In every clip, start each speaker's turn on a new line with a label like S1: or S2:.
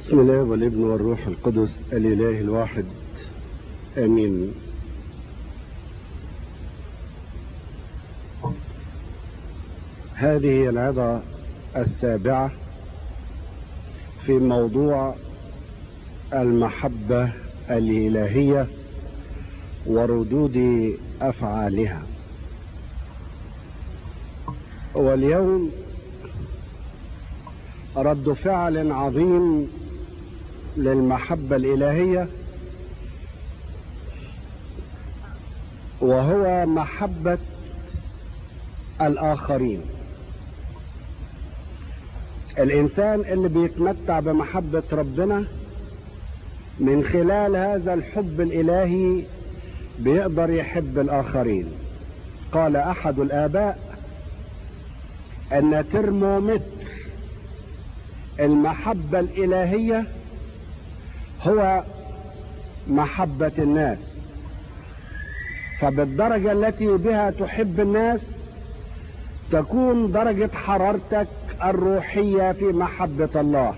S1: بسم الله والابن والروح القدس الإله الواحد آمين هذه العظة السابعة في موضوع المحبة الإلهية وردود أفعالها واليوم رد فعل عظيم للمحبة الإلهية وهو محبة الآخرين الإنسان اللي بيتمتع بمحبة ربنا من خلال هذا الحب الإلهي بيقدر يحب الآخرين قال أحد الآباء أن ترمومتر المحبة الإلهية هو محبة الناس فبالدرجة التي بها تحب الناس تكون درجة حرارتك الروحية في محبة الله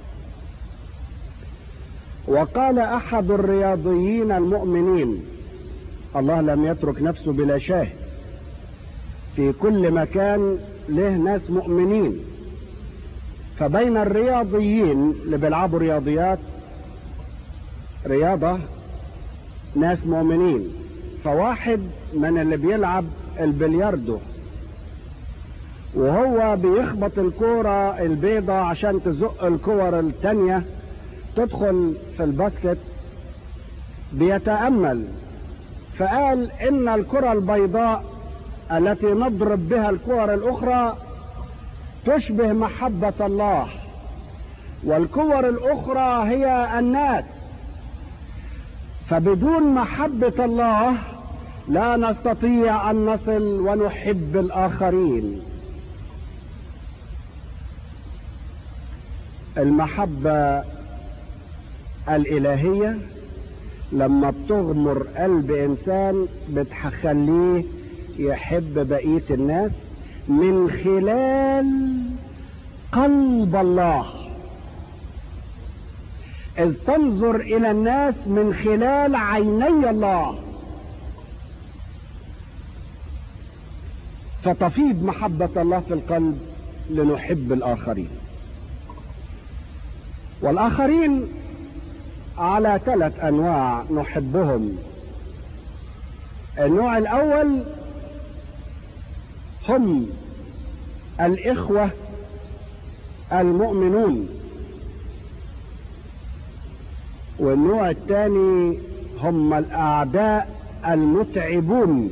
S1: وقال أحد الرياضيين المؤمنين الله لم يترك نفسه بلا شاهد في كل مكان له ناس مؤمنين فبين الرياضيين اللي بيلعبوا رياضيات رياضة ناس مؤمنين فواحد من اللي بيلعب البلياردو وهو بيخبط الكورة البيضة عشان تزق الكور التانية تدخل في الباسكت بيتأمل فقال إن الكرة البيضاء التي نضرب بها الكور الأخرى تشبه محبة الله والكور الأخرى هي الناس فبدون محبة الله لا نستطيع أن نصل ونحب الآخرين المحبة الإلهية لما بتغمر قلب إنسان بتخليه يحب بقية الناس من خلال قلب الله إذ تنظر إلى الناس من خلال عيني الله فتفيض محبة الله في القلب لنحب الآخرين والآخرين على ثلاث أنواع نحبهم النوع الأول هم الإخوة المؤمنون والنوع الثاني هم الأعداء المتعبون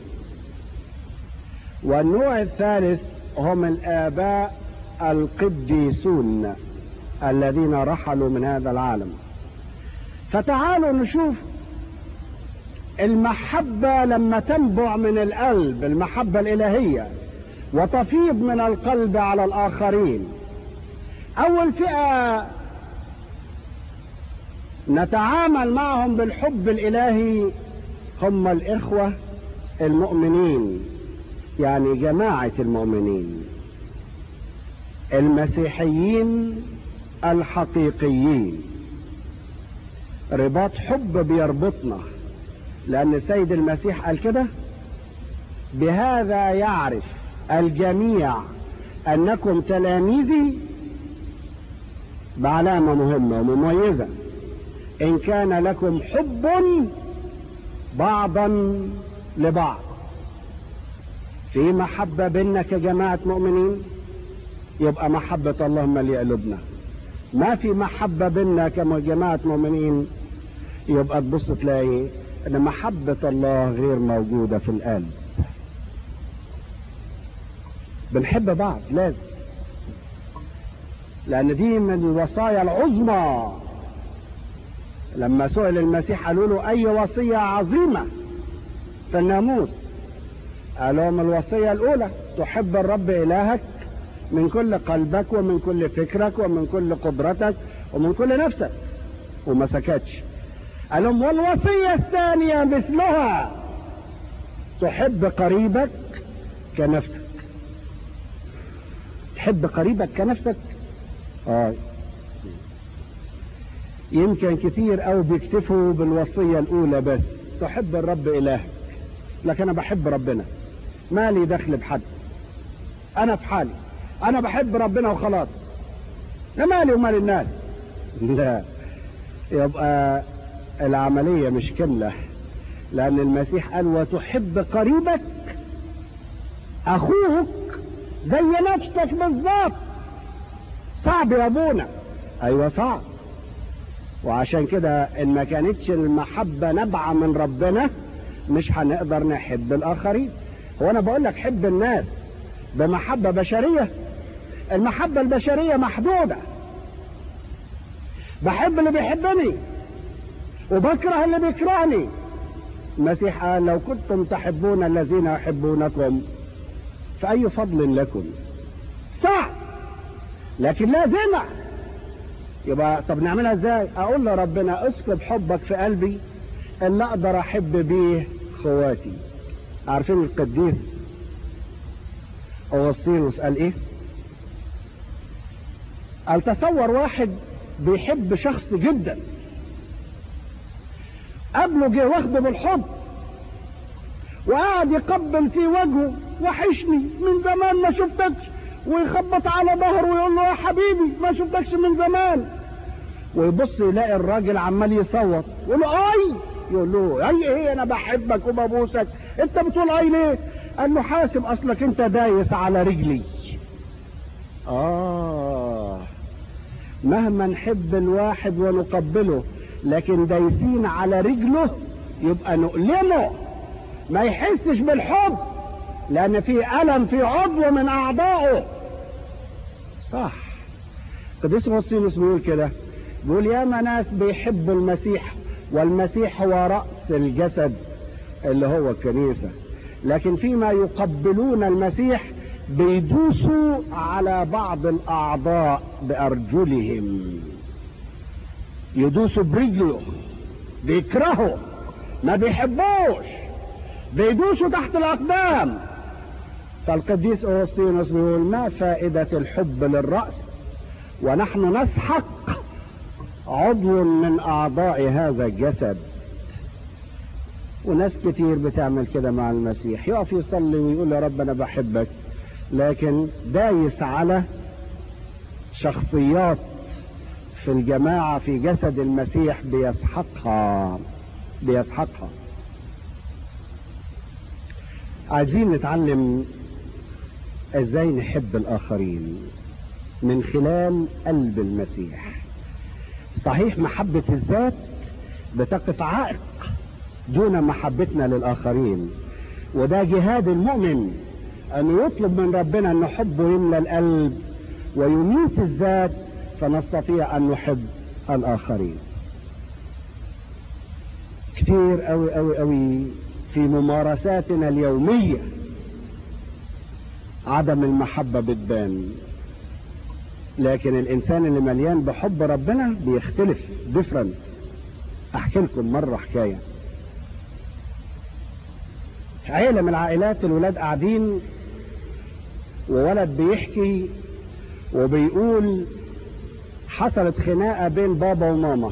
S1: والنوع الثالث هم الآباء القديسون الذين رحلوا من هذا العالم فتعالوا نشوف المحبة لما تنبع من القلب المحبة الإلهية وتفيض من القلب على الآخرين أول فئة نتعامل معهم بالحب الإلهي هم الإخوة المؤمنين يعني جماعة المؤمنين المسيحيين الحقيقيين رباط حب بيربطنا لأن السيد المسيح قال كده بهذا يعرف الجميع أنكم تلاميذي بعلامة مهمة ومميزة إن كان لكم حب بعضا لبعض في محبة بيننا كجماعة مؤمنين يبقى محبة الله مليئة قلوبنا ما في محبة بيننا كجماعة مؤمنين يبقى تبص تلاقي ان محبة الله غير موجودة في القلب بنحب بعض لازم لان دي من الوصايا العظمى لما سئل المسيح قالوا له اي وصية عظيمة في الناموس قال لهم الوصية الاولى تحب الرب الهك من كل قلبك ومن كل فكرك ومن كل قدرتك ومن كل نفسك وما سكتش قال لهم والوصية الثانية مثلها تحب قريبك كنفسك تحب قريبك كنفسك اه يمكن كتير او بيكتفوا بالوصية الاولى بس تحب الرب الهك لكن انا بحب ربنا مالي دخل بحد انا في حالي انا بحب ربنا وخلاص لا مالي ومال الناس لا يبقى العملية مش كاملة لأن المسيح قال وتحب قريبك أخوك زي نفسك بالظبط صعب يا أبونا أيوة صعب وعشان كده إن ما كانتش المحبة نبعة من ربنا مش هنقدر نحب الآخرين هو أنا بقول لك حب الناس بمحبة بشرية المحبة البشرية محدودة بحب اللي بيحبني وبكره اللي بيكرهني المسيح قال لو كنتم تحبون الذين يحبونكم فأي فضل لكم صعب لكن لازمة يبقى طب نعملها ازاي اقول لربنا اسكب حبك في قلبي اللي اقدر احب بيه خواتي عارفين القديس اغسطينوس قال ايه قال تصور واحد بيحب شخص جدا قبله جه واخده بالحب وقعد يقبل في وجهه وحشني من زمان ما شفتكش ويخبط على ظهره ويقول له يا حبيبي ما شفتكش من زمان ويبص يلاقي الراجل عمال يصوت يقول له اي يقول له اي ايه انا بحبك وببوسك انت بتقول اي ليه قال له حاسب اصلك انت دايس على رجلي اه مهما نحب الواحد ونقبله لكن دايسين على رجله يبقى نؤلمه ما يحسش بالحب لان في الم في عضو من اعضائه صح قديس اغسطينوس بيقول كده بيقول ياما ناس بيحبوا المسيح والمسيح هو راس الجسد اللي هو الكنيسه لكن فيما يقبلون المسيح بيدوسوا على بعض الاعضاء بارجلهم يدوسوا برجله بيكرهوا ما بيحبوش بيدوسوا تحت الاقدام فالقديس اوسطينوس بيقول ما فائدة الحب للرأس ونحن نسحق عضو من اعضاء هذا الجسد وناس كتير بتعمل كده مع المسيح يقف يصلي ويقول يا رب انا بحبك لكن دايس على شخصيات في الجماعة في جسد المسيح بيسحقها بيسحقها عايزين نتعلم ازاي نحب الاخرين من خلال قلب المسيح صحيح محبة الذات بتقف عائق دون محبتنا للاخرين وده جهاد المؤمن انه يطلب من ربنا ان حبه يملى القلب ويميت الذات فنستطيع ان نحب الاخرين كتير قوي قوي قوي في ممارساتنا اليومية عدم المحبة بتبان لكن الانسان اللي مليان بحب ربنا بيختلف ديفرنت احكي لكم مرة حكاية عيلة من العائلات الولاد قاعدين وولد بيحكي وبيقول حصلت خناقة بين بابا وماما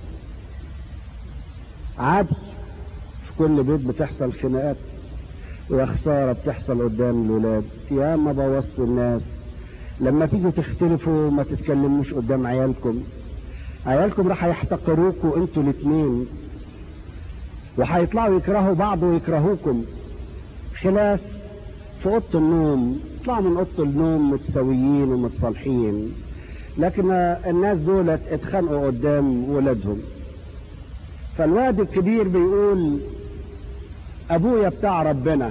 S1: عادي في كل بيت بتحصل خناقات ويا خسارة بتحصل قدام الولاد يا ما بوظتوا الناس لما تيجوا تختلفوا ما تتكلموش قدام عيالكم عيالكم راح يحتقروكوا انتوا الاتنين وهيطلعوا يكرهوا بعض ويكرهوكم خلاف في اوضه النوم يطلعوا من اوضه النوم متساويين ومتصالحين لكن الناس دولت اتخانقوا قدام ولادهم فالواد الكبير بيقول ابويا بتاع ربنا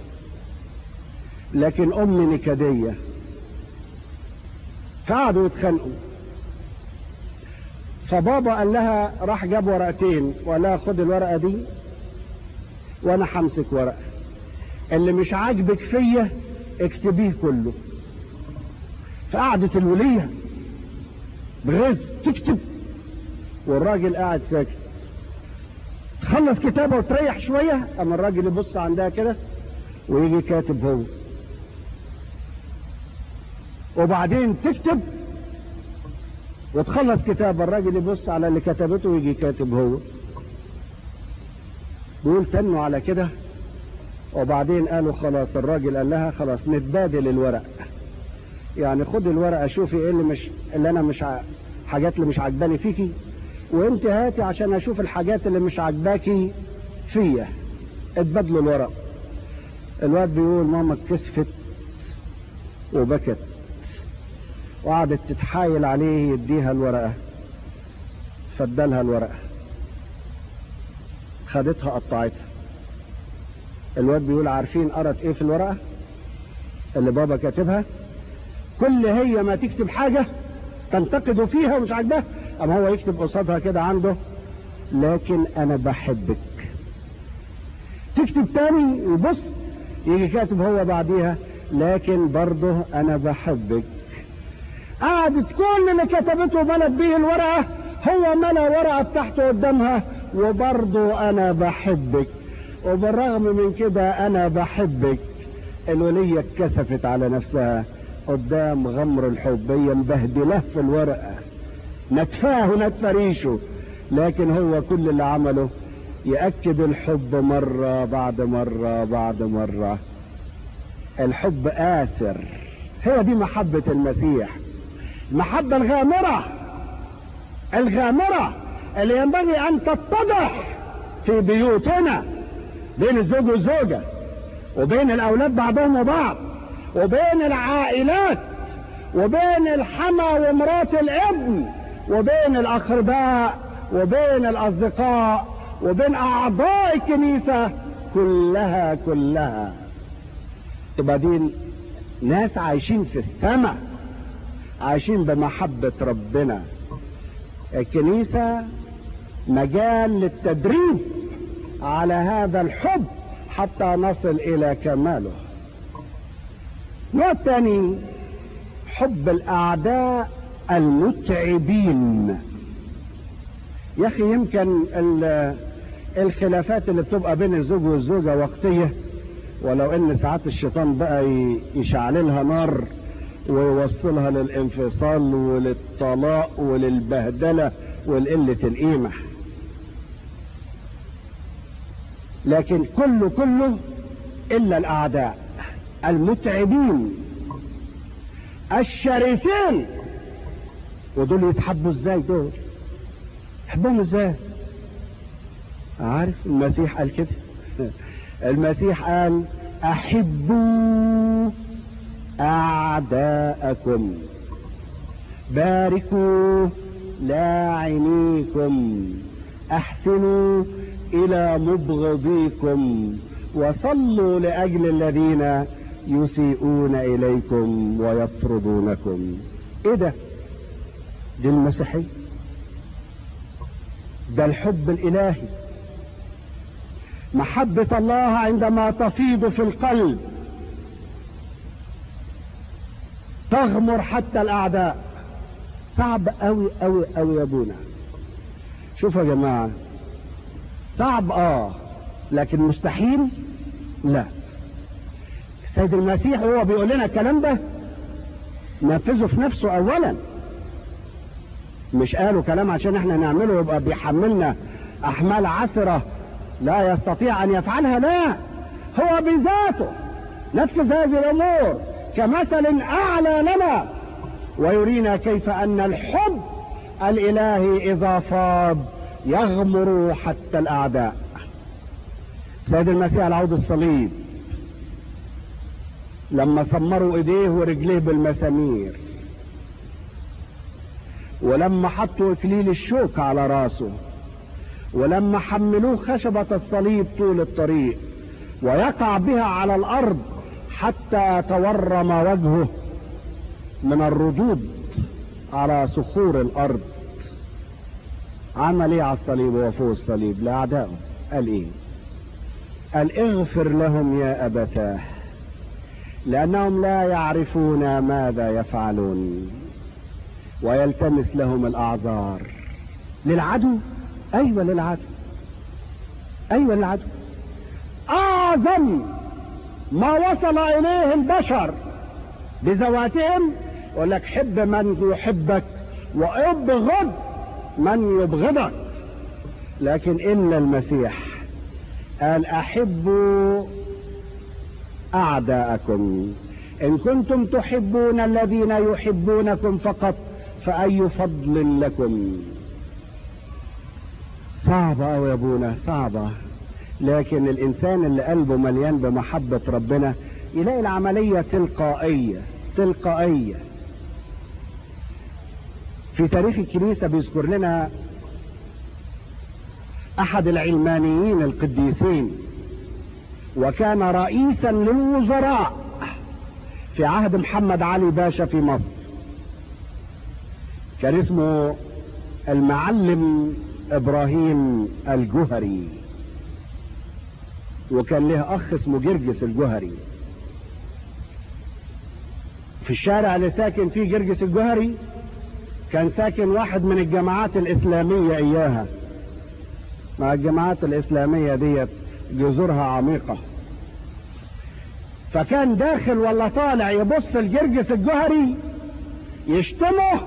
S1: لكن امي نكديه فقعدوا يتخانقوا فبابا قال لها راح جاب ورقتين وقال لها خد الورقه دي وانا همسك ورقه اللي مش عاجبك فيا اكتبيه كله فقعدت الوليه بغز تكتب والراجل قاعد ساكت تخلص كتابه وتريح شويه اما الراجل يبص عندها كده ويجي كاتب هو وبعدين تكتب وتخلص كتاب الراجل يبص على اللي كتبته ويجي كاتب هو بيقول تنوا على كده وبعدين قالوا خلاص الراجل قال لها خلاص نتبادل الورق يعني خد الورقه شوفي ايه اللي مش اللي انا مش ع... حاجات اللي مش عجباني فيكي وانت هاتي عشان اشوف الحاجات اللي مش عجباكي فيا اتبادلوا الورق الواد بيقول ماما اتكسفت وبكت وقعدت تتحايل عليه يديها الورقه فادالها الورقه خدتها قطعتها الواد بيقول عارفين قرت ايه في الورقه اللي بابا كاتبها كل هي ما تكتب حاجه تنتقدوا فيها ومش عاجباه اما هو يكتب قصادها كده عنده لكن انا بحبك تكتب تاني يبص يجي كاتب هو بعديها لكن برضه انا بحبك قعدت كل اللي كتبته ملت بيه الورقه هو ملا ورقه بتاعته قدامها وبرضه انا بحبك وبالرغم من كده انا بحبك الولية اتكسفت على نفسها قدام غمر الحب هي مبهدله في الورقة نتفاه ونتفى ريشه لكن هو كل اللي عمله يأكد الحب مرة بعد مرة بعد مرة الحب آثر هي دي محبة المسيح المحبة الغامرة الغامرة اللي ينبغي أن تتضح في بيوتنا بين الزوج والزوجة وبين الأولاد بعضهم وبعض وبين العائلات وبين الحما ومرات الابن وبين الأقرباء وبين الأصدقاء وبين أعضاء الكنيسة كلها كلها تبقى دي ناس عايشين في السماء عايشين بمحبة ربنا الكنيسة مجال للتدريب على هذا الحب حتى نصل إلى كماله نوع تاني حب الأعداء المتعبين يا أخي يمكن الخلافات اللي بتبقى بين الزوج والزوجة وقتية ولو ان ساعات الشيطان بقى يشعللها نار ويوصلها للانفصال وللطلاق وللبهدلة ولقلة القيمة لكن كله كله الا الاعداء المتعبين الشرسين ودول يتحبوا ازاي دول يحبهم ازاي عارف المسيح قال كده المسيح قال احبوا اعداءكم باركوا لاعنيكم احسنوا الى مبغضيكم وصلوا لاجل الذين يسيئون اليكم ويطردونكم ايه ده دي المسيحيه ده الحب الالهي محبة الله عندما تفيض في القلب تغمر حتى الأعداء صعب أوي أوي أوي يا ابونا شوفوا يا جماعة صعب آه لكن مستحيل لا السيد المسيح هو بيقول لنا الكلام ده نفذه في نفسه أولا مش قالوا كلام عشان احنا نعمله يبقى بيحملنا أحمال عسرة لا يستطيع ان يفعلها لا هو بذاته نفذ هذه الامور كمثل اعلى لنا ويرينا كيف ان الحب الالهي اذا فاض يغمر حتى الاعداء سيد المسيح على عود الصليب لما سمروا ايديه ورجليه بالمسامير ولما حطوا اكليل الشوك على راسه ولما حملوه خشبة الصليب طول الطريق ويقع بها على الأرض حتى تورم وجهه من الردود على صخور الأرض عمل ايه على الصليب وهو فوق الصليب لأعدائه قال ايه قال اغفر لهم يا أبتاه لأنهم لا يعرفون ماذا يفعلون ويلتمس لهم الأعذار للعدو ايوه للعدو ايوه للعدو اعظم ما وصل اليه البشر بذواتهم يقول لك حب من يحبك وابغض من يبغضك لكن إلا المسيح قال أحبوا أعداءكم إن كنتم تحبون الذين يحبونكم فقط فأي فضل لكم صعبة أوي يا أبونا صعبة لكن الإنسان اللي قلبه مليان بمحبة ربنا يلاقي العملية تلقائية تلقائية في تاريخ الكنيسة بيذكر لنا أحد العلمانيين القديسين وكان رئيسا للوزراء في عهد محمد علي باشا في مصر كان اسمه المعلم ابراهيم الجهري وكان له اخ اسمه جرجس الجهري في الشارع اللي ساكن فيه جرجس الجهري كان ساكن واحد من الجماعات الاسلامية اياها مع الجماعات الاسلامية ديت جذورها عميقة فكان داخل ولا طالع يبص الجرجس الجهري يشتمه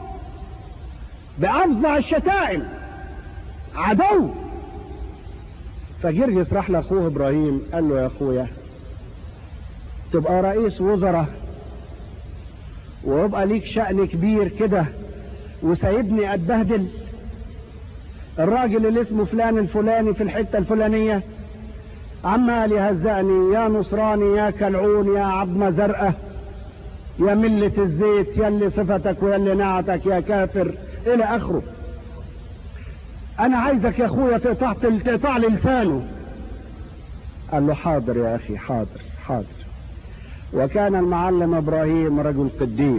S1: بأفظع الشتائم عدو فجرجس راح لاخوه ابراهيم قال له يا اخويا تبقى رئيس وزراء ويبقى ليك شأن كبير كده وسايبني اتبهدل الراجل اللي اسمه فلان الفلاني في الحتة الفلانية عمال يهزقني يا نصراني يا كلعون يا عظمة زرقاء يا ملة الزيت يا اللي صفتك ويا اللي نعتك يا كافر الى اخره انا عايزك يا اخويا تقطع تقطع لي لسانه قال له حاضر يا اخي حاضر حاضر وكان المعلم ابراهيم رجل قديس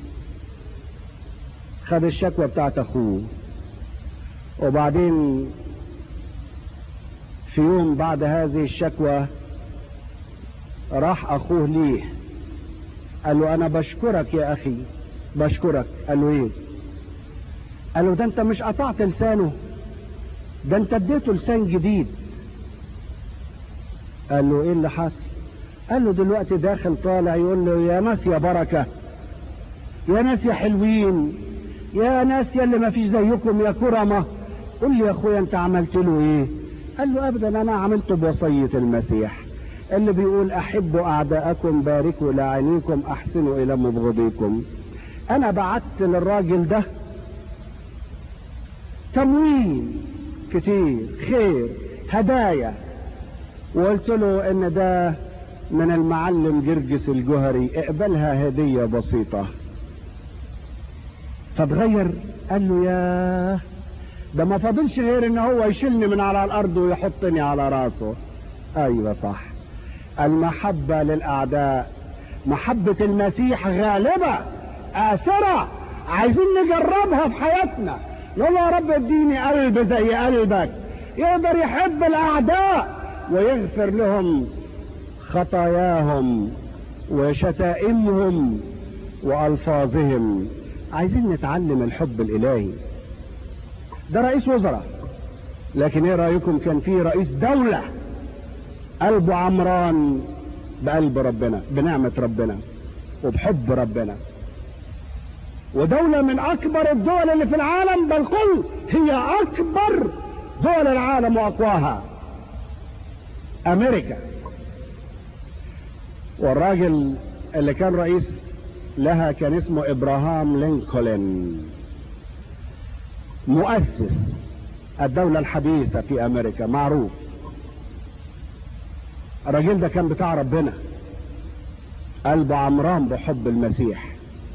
S1: خد الشكوى بتاعت اخوه وبعدين في يوم بعد هذه الشكوى راح اخوه ليه قال له انا بشكرك يا اخي بشكرك قال له ايه قال له ده انت مش قطعت لسانه ده انت اديته لسان جديد قال له ايه اللي حصل قال له دلوقتي داخل طالع يقول له يا ناس يا بركة يا ناس يا حلوين يا ناس يا اللي ما فيش زيكم يا كرمة قول لي يا اخويا انت عملت له ايه قال له ابدا انا عملته بوصية المسيح اللي بيقول احبوا اعداءكم باركوا لاعنيكم احسنوا الى مبغضيكم انا بعت للراجل ده تموين كتير خير هدايا وقلت له ان ده من المعلم جرجس الجهري اقبلها هدية بسيطة فتغير قال له يا ده ما فاضلش غير ان هو يشيلني من على الارض ويحطني على راسه ايوه صح المحبة للاعداء محبة المسيح غالبة آثرة عايزين نجربها في حياتنا نقول يا رب اديني قلب زي قلبك يقدر يحب الاعداء ويغفر لهم خطاياهم وشتائمهم والفاظهم عايزين نتعلم الحب الالهي ده رئيس وزراء لكن ايه رايكم كان في رئيس دولة قلبه عمران بقلب ربنا بنعمة ربنا وبحب ربنا ودولة من أكبر الدول اللي في العالم بل قل هي أكبر دول العالم وأقواها أمريكا والراجل اللي كان رئيس لها كان اسمه إبراهام لينكولن مؤسس الدولة الحديثة في أمريكا معروف الراجل ده كان بتاع ربنا قلبه عمران بحب المسيح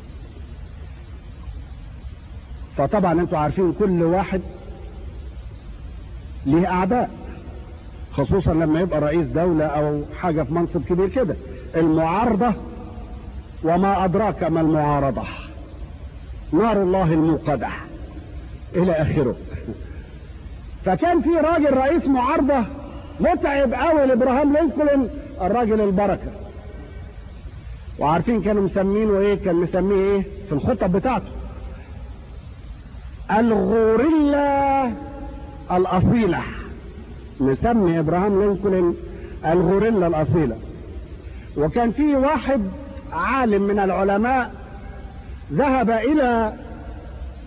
S1: فطبعا انتوا عارفين كل واحد ليه اعداء خصوصا لما يبقى رئيس دولة او حاجة في منصب كبير كده المعارضة وما ادراك ما المعارضة نار الله الموقدة الى اخره فكان في راجل رئيس معارضة متعب قوي لابراهام لينكولن الراجل البركة وعارفين كانوا مسمينه ايه كان مسميه ايه في الخطب بتاعته الغوريلا الأصيلة مسمي إبراهام لينكولن الغوريلا الأصيلة وكان في واحد عالم من العلماء ذهب إلى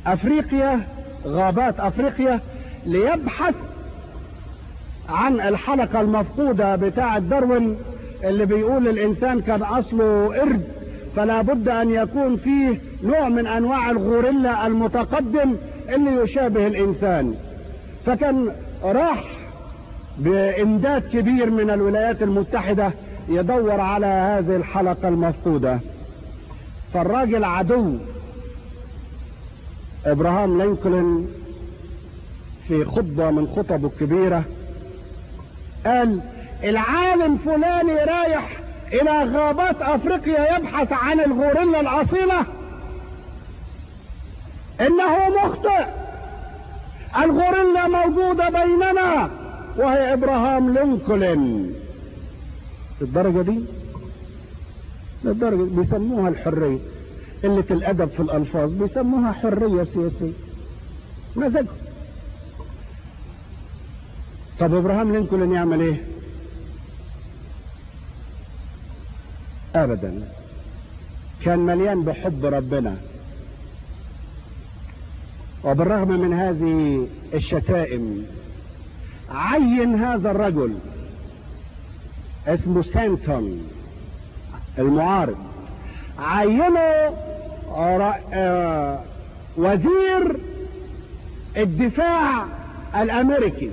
S1: افريقيا غابات افريقيا ليبحث عن الحلقة المفقودة بتاعة داروين اللي بيقول الانسان كان اصله قرد فلا بد ان يكون فيه نوع من انواع الغوريلا المتقدم اللي يشابه الانسان فكان راح بامداد كبير من الولايات المتحدة يدور على هذه الحلقة المفقودة فالراجل عدو ابراهام لينكولن في خطبة من خطبه الكبيرة قال العالم فلاني رايح الى غابات افريقيا يبحث عن الغوريلا الاصيلة انه مخطئ الغوريلا موجودة بيننا وهي ابراهام لينكولن للدرجة دي للدرجة دي بيسموها الحرية قلة الادب في الالفاظ بيسموها حرية سياسية مزاجهم طب ابراهام لينكولن يعمل ايه ابدا كان مليان بحب ربنا وبالرغم من هذه الشتائم عين هذا الرجل اسمه سانتون المعارض عينه وزير الدفاع الامريكي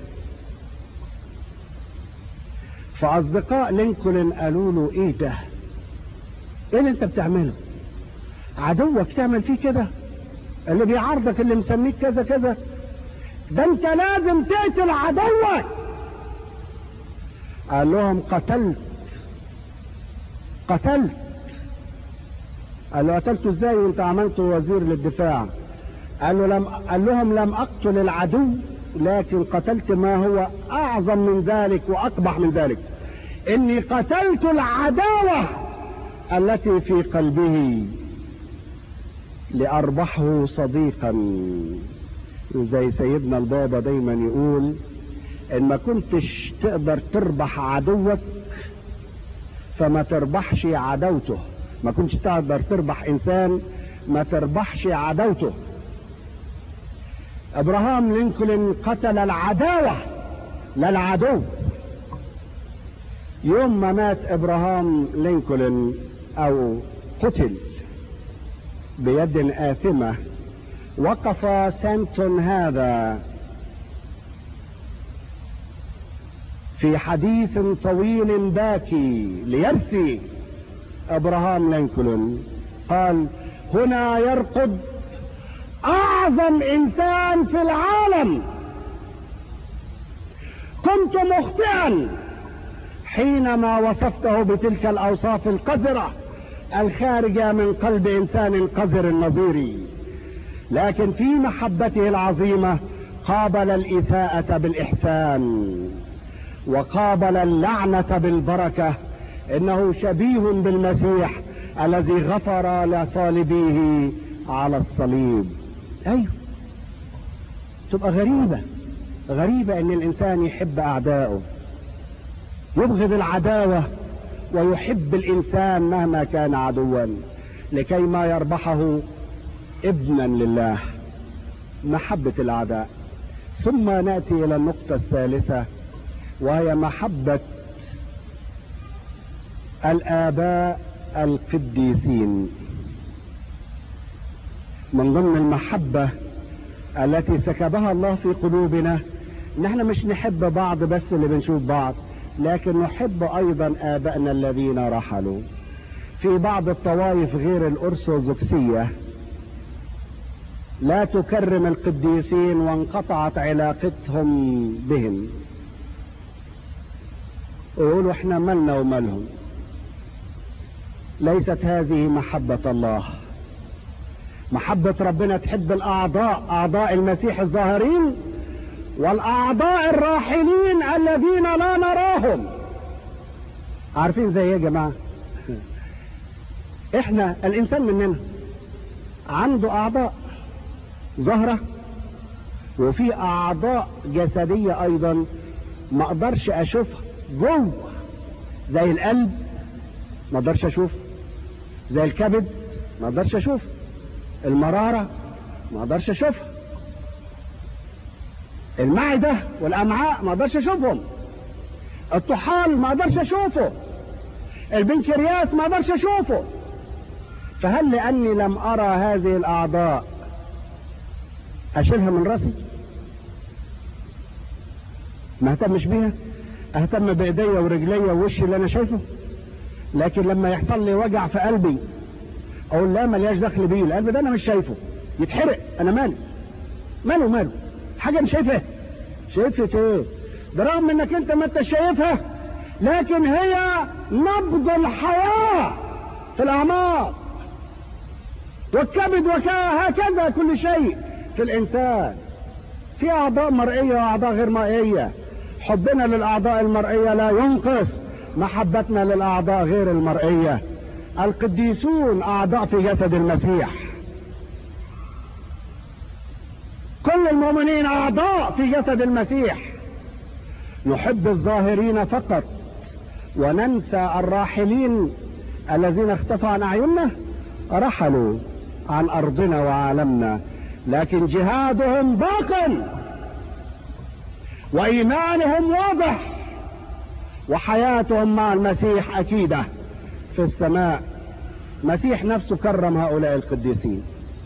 S1: فاصدقاء لينكولن قالوا له ايه ده ايه اللي انت بتعمله عدوك تعمل فيه كده اللي بيعارضك اللي مسميك كذا كذا ده انت لازم تقتل عدوك قال لهم قتلت قتلت قال له قتلته ازاي وانت عملته وزير للدفاع قال له لم قال لهم لم اقتل العدو لكن قتلت ما هو اعظم من ذلك واقبح من ذلك اني قتلت العداوة التي في قلبه لاربحه صديقا زي سيدنا البابا دايما يقول ان ما كنتش تقدر تربح عدوك فما تربحش عدوته ما كنتش تقدر تربح انسان ما تربحش عدوته ابراهام لينكولن قتل العداوة لا العدو يوم ما مات ابراهام لينكولن او قتل بيد آثمة وقف سانتون هذا في حديث طويل باكي ليرثي ابراهام لينكولن قال هنا يرقد اعظم انسان في العالم كنت مخطئا حينما وصفته بتلك الاوصاف القذرة الخارجة من قلب انسان قذر النظير لكن في محبته العظيمة قابل الاساءة بالاحسان وقابل اللعنة بالبركة انه شبيه بالمسيح الذي غفر لصالبيه على الصليب ايوه تبقى غريبة غريبة ان الانسان يحب اعدائه يبغض العداوة ويحب الانسان مهما كان عدوا لكي ما يربحه ابنا لله محبة الاعداء ثم نأتي الى النقطة الثالثة وهي محبة الآباء القديسين من ضمن المحبة التي سكبها الله في قلوبنا نحن مش نحب بعض بس اللي بنشوف بعض لكن نحب ايضا ابائنا الذين رحلوا في بعض الطوائف غير الارثوذكسية لا تكرم القديسين وانقطعت علاقتهم بهم ويقولوا احنا مالنا ومالهم ليست هذه محبة الله محبة ربنا تحب الأعضاء أعضاء المسيح الظاهرين والأعضاء الراحلين الذين لا نراهم عارفين زي ايه يا جماعة احنا الإنسان مننا عنده أعضاء ظاهرة وفي أعضاء جسدية أيضا ما أقدرش أشوفها جوه زي القلب ما أقدرش أشوف زي الكبد ما أقدرش أشوف المرارة ما اقدرش اشوفها المعدة والامعاء ما اقدرش اشوفهم الطحال ما اقدرش اشوفه البنكرياس ما اقدرش اشوفه فهل لاني لم ارى هذه الاعضاء اشيلها من راسي ما اهتمش بيها اهتم بايديا ورجليا ووشي اللي انا شايفه لكن لما يحصل لي وجع في قلبي اقول لا ملياش دخل بيه القلب ده انا مش شايفه يتحرق انا مالي ماله ماله حاجه مش شايفها شايفة ايه ده رغم انك انت ما انت شايفها لكن هي نبض الحياة في الاعماق والكبد وهكذا كل شيء في الانسان في اعضاء مرئية واعضاء غير مرئية حبنا للاعضاء المرئية لا ينقص محبتنا للاعضاء غير المرئية القديسون اعضاء في جسد المسيح كل المؤمنين اعضاء في جسد المسيح نحب الظاهرين فقط وننسى الراحلين الذين اختفوا عن اعيننا رحلوا عن ارضنا وعالمنا لكن جهادهم باق وايمانهم واضح وحياتهم مع المسيح اكيده في السماء مسيح نفسه كرم هؤلاء القديسين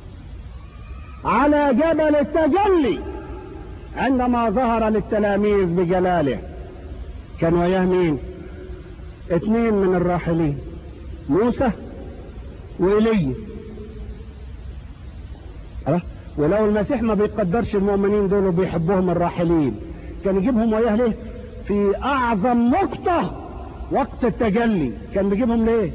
S1: على جبل التجلي عندما ظهر للتلاميذ بجلاله كان وياه مين اثنين من الراحلين موسى وإيليا أه؟ ولو المسيح ما بيقدرش المؤمنين دول وبيحبهم الراحلين كان يجيبهم وياه ليه في اعظم نقطة وقت التجلي كان بيجيبهم ليه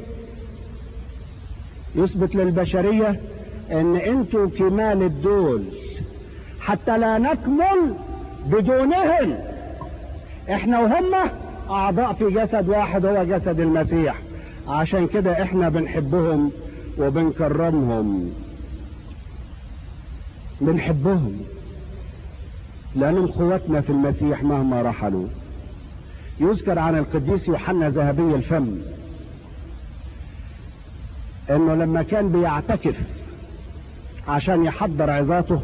S1: يثبت للبشرية ان انتوا كمال الدول حتى لا نكمل بدونهم احنا وهم اعضاء في جسد واحد هو جسد المسيح عشان كده احنا بنحبهم وبنكرمهم بنحبهم لانهم قوتنا في المسيح مهما رحلوا يذكر عن القديس يوحنا ذهبي الفم انه لما كان بيعتكف عشان يحضر عظاته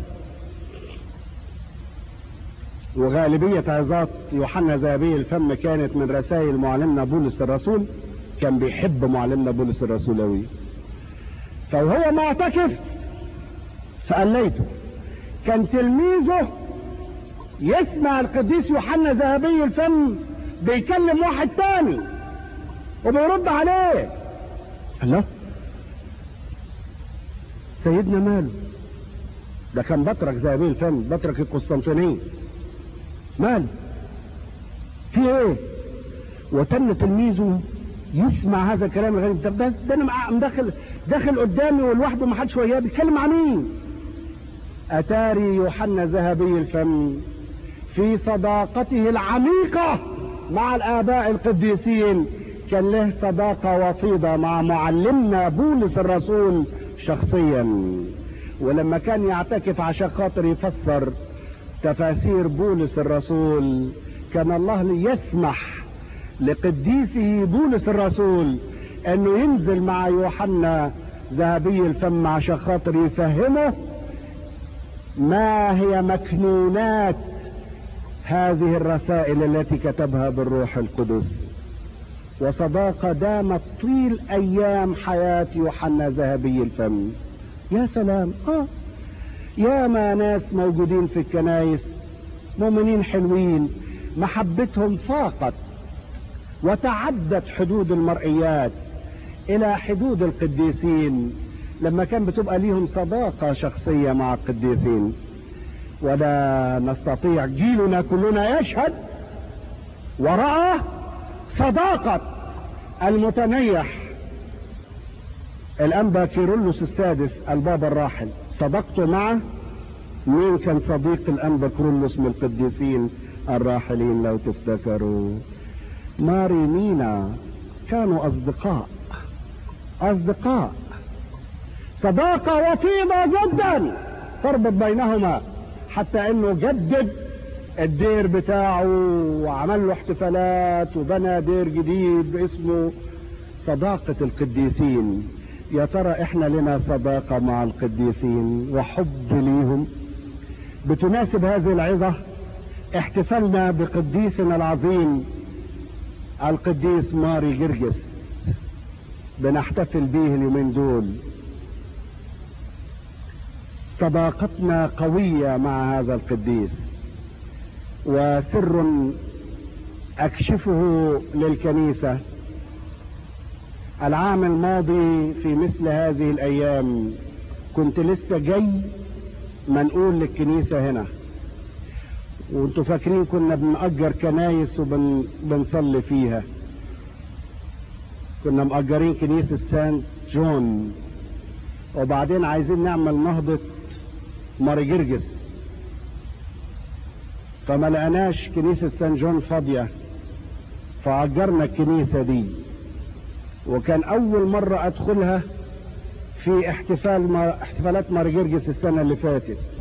S1: وغالبية عظات يوحنا ذهبي الفم كانت من رسائل معلمنا بولس الرسول كان بيحب معلمنا بولس الرسول أوي فوهو معتكف فقليته كان تلميذه يسمع القديس يوحنا ذهبي الفم بيكلم واحد تاني وبيرد عليه الله سيدنا ماله ده كان بطرك ذهبي الفم بطرك القسطنطينية ماله في ايه وتم تلميذه يسمع هذا الكلام الغريب ده ده, ده انا داخل داخل قدامي ولوحده ما حدش وياه بيتكلم عن مين اتاري يوحنا ذهبي الفم في صداقته العميقة مع الآباء القديسين كان له صداقة وطيدة مع معلمنا بولس الرسول شخصيا ولما كان يعتكف عشان خاطر يفسر تفاسير بولس الرسول كان الله ليسمح لقديسه بولس الرسول انه ينزل مع يوحنا ذهبي الفم عشان خاطر يفهمه ما هي مكنونات هذه الرسائل التي كتبها بالروح القدس وصداقة دامت طيل أيام حياة يوحنا ذهبي الفم يا سلام آه يا ما ناس موجودين في الكنايس مؤمنين حلوين محبتهم فاقت وتعدت حدود المرئيات إلى حدود القديسين لما كان بتبقى ليهم صداقة شخصية مع القديسين ولا نستطيع جيلنا كلنا يشهد ورأى صداقة المتنيح الأنبا كيرلس السادس البابا الراحل صدقته معه مين كان صديق الأنبا كيرلس من القديسين الراحلين لو تفتكروا ماري مينا كانوا أصدقاء أصدقاء صداقة وطيدة جدا تربط بينهما حتى انه جدد الدير بتاعه وعمل له احتفالات وبنى دير جديد باسمه صداقة القديسين يا ترى احنا لنا صداقة مع القديسين وحب ليهم بتناسب هذه العظة احتفلنا بقديسنا العظيم القديس ماري جرجس بنحتفل به اليومين دول صداقتنا قوية مع هذا القديس وسر اكشفه للكنيسة العام الماضي في مثل هذه الايام كنت لسه جاي منقول للكنيسة هنا وانتوا فاكرين كنا بنأجر كنايس وبنصلي فيها كنا مأجرين كنيسة سانت جون وبعدين عايزين نعمل نهضة ماري جرجس فما لقناش كنيسة سان جون فاضية فأجرنا الكنيسة دي وكان أول مرة أدخلها في احتفال ما احتفالات ماري جرجس السنة اللي فاتت